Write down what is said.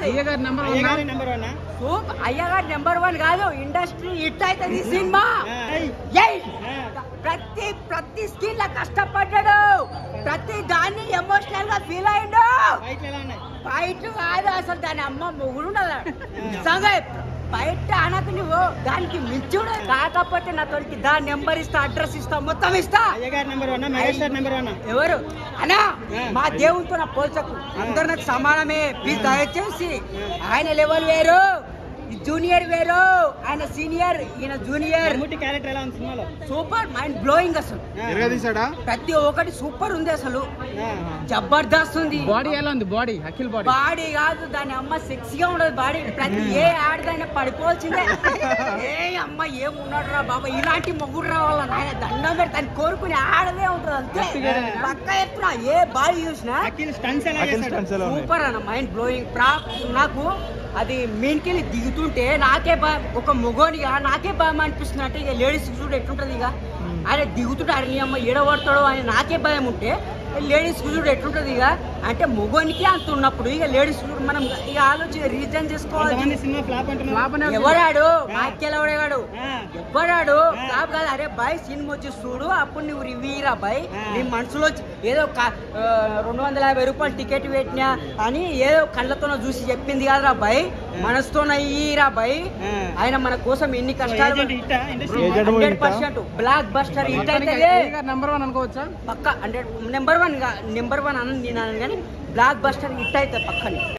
అయ్య గారి నెంబర్ అయ్యగారి నెంబర్ వన్ సూప్ అయ్యగారు నెంబర్ వన్ కాదు ఇండస్ట్రీ హిట్ అవుతుంది ఈ సినిమా ఏయ్! ప్రతి ప్రతి స్కిన్ లా కష్టపడ్డాడు ప్రతి దాన్ని ఎమోషనల్ గా ఫీల్ అయ్యిండు బయట ఎలా ఉన్నాయి బయట కాదు అసలు దాని అమ్మ మొగుడు ఉండదు నిజంగా బయట అనకు నువ్వు దానికి మించుడు కాకపోతే నా తోడికి దాని నెంబర్ ఇస్తా అడ్రస్ ఇస్తా మొత్తం ఇస్తా అయ్యగారి number one megastar number one ఎవరు అనా మా దేవునితో నా పోల్చకు అందరు నాకు సమానమే ప్లీజ్ దయచేసి ఆయన లెవెల్ వేరు ఈ జూనియర్ వేరు ఆయన సీనియర్ ఈయన జూనియర్ మమ్ముట్టి క్యారెక్టర్ ఎలా ఉంది సినిమాలో సూపర్ మైండ్ బ్లోయింగ్ అసలు తీసాడా ప్రతి ఒక్కటి సూపర్ ఉంది అసలు జబర్దస్త్ ఉంది బాడీ ఎలా ఉంది బాడీ అఖిల్ బాడీ బాడీ కాదు దాని అమ్మ సెక్సీగా ఉండదు బాడీ ప్రతి ఏ ఆడదాన్ని పడిపోవాల్సిందే ఏ అమ్మ ఏమున్నాడు రా బాబా ఇలాంటి మొగుడు రావాల నాయన దండం పెట్టి దాన్ని కోరుకుని ఆడదే ఉంటుంది అంతే పక్క ఎత్తున ఏ బాడీ చూసినా అఖిల్ స్టన్స్ ఎలా చేస్తాడు సూపర్ అన్న మైండ్ బ్లోయింగ్ ప్రా నాకు అది మీన్కెళ్ళి దిగుతుంటే నాకే బా ఒక మొగోనిగా నాకే భయం అనిపిస్తుంది అంటే ఇక లేడీస్ చూడు ఎట్లుంటది ఇక ఆయన దిగుతుంటే అరే నీ అమ్మ ఏడబడతాడో అని నాకే భయం ఉంటే లేడీస్ చూడు ఎట్లుంటది ఇక అంటే మొగోనికి అంత ఉన్నప్పుడు ఇక లేడీస్ చూడు మనం ఇక ఆలోచన రీజన్ చేసుకోవాలి కొంతమంది సినిమా ఫ్లాప్ అంటున్నారు ఫ్లాప్ అనే ఎవరాడు మాకెళ్ళవడేవాడు ఆ, ఎవ్వరాడు కాదు కాదు అరే బాయ్ సినిమా వచ్చి చూడు అప్పుడు నువ్వు రివ్యూరా బాయ్ నీ మనసులో వచ్చి- ఏదో క- ఆ, రెండు వందల యాభై రూపాయలు టికెట్ పెట్టినా అని ఏదో కళ్ళతోన చూసి చెప్పింది కాదురా బాయ్ మనసుతోన ఇయ్యిరా బాయ్ ఆ. ఆయన మన కోసం ఎన్ని కష్టాలు ఏజెంట్ హిట్టా industry hundred percent blockbuster hit అవుతుంది అయ్య గారి నెంబర్ వన్ అనుకోవచ్చా పక్క hundred number one number one అని నేను అనను కానీ బ్లాక్ బస్టర్ హిట్ అవుతుంది పక్కనే